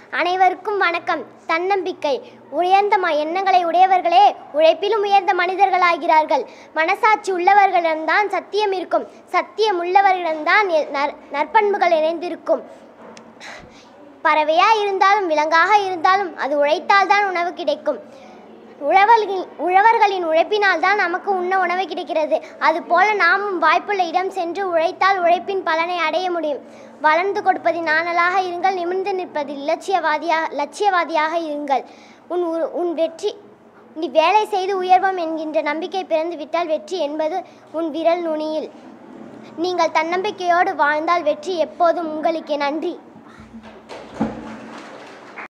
அனைவருக்கும் வணக்கம் தன்னம்பிக்கை உயர்ந்த ம எண்ணங்களை உடையவர்களே உழைப்பிலும் உயர்ந்த மனிதர்களாகிறார்கள் மனசாட்சி உள்ளவர்களிடம்தான் சத்தியம் இருக்கும் சத்தியம் உள்ளவர்களிடம்தான் எ- நற்- நற்பண்புகள் இணைந்திருக்கும் பறவையாக இருந்தாலும் விலங்காக இருந்தாலும் அது உழைத்தால்தான் உணவு கிடைக்கும் உழவர்களின் உழவர்களின் உழைப்பினால் தான் நமக்கு உண்ண உணவு கிடைக்கிறது அதுபோல நாமும் வாய்ப்புள்ள இடம் சென்று உழைத்தால் உழைப்பின் பலனை அடைய முடியும் வளர்ந்து கொடுப்பதின் நாணலாக இருங்கள் நிமிர்ந்து நிற்பதில் இலட்சியவாதியாக லட்சியவாதியாக இருங்கள் உன் உ- உன் வெற்றி நீ வேலை செய்து உயர்வோம் என்கின்ற நம்பிக்கை பிறந்து விட்டால் வெற்றி என்பது உன் விரல் நுனியில் நீங்கள் தன்னம்பிக்கையோடு வாழ்ந்தால் வெற்றி எப்போதும் உங்களுக்கே நன்றி